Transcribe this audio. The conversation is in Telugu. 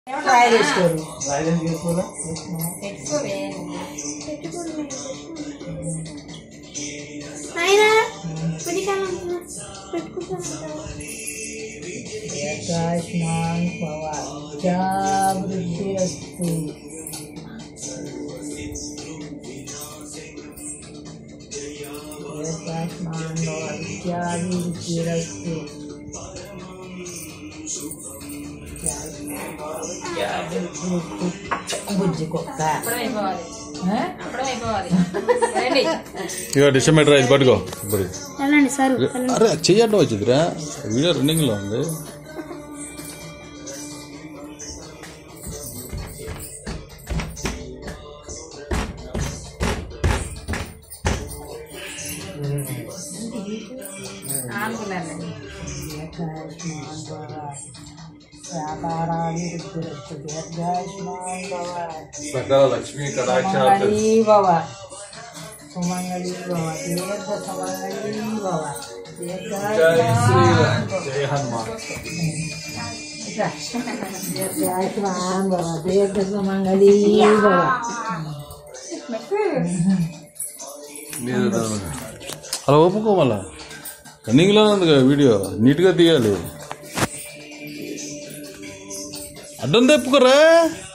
రాయల్ స్టోరీ రాయలని తీసుకోదా ఆయన పెట్టుకోవాలంటున్నా పెట్టుకుంటాను ఆకాశమాన్ పవాచా వృద్ధిరస్తు ఆకాశమాన్ పవాచా వృద్ధిరస్తు బుజ్జి కుక్క ఆ? ఇక డిస్టర్బెంట్ రైస్ పట్టుకో ఇప్పుడు వెళ్ళండి సార్ అరే చెయ్యడం వచ్చిందిరా వీడియో రన్నింగ్ లో ఉంది దీర్ఘాయుష్మాన్ భవ వ్యాపారాభివృద్ధిరస్తు దీర్ఘాయుష్మాన్ భవ సకల లక్ష్మీ సుమంగళీ భవ సుమంగళీ భవ దీర్ఘ సుమంగళీ భవ దీర్ఘాయుష్మాన్ భవ. జయ హనుమాన్ దీర్ఘాయుష్మాన్ భవ దీర్ఘ సుమంగళీ భవ అలా ఒప్పుకో మళ్ళా రన్నింగ్ లో ఉంది కదా వీడియో నీట్ గా తీయాలి అడ్డం తెప్పుకోరా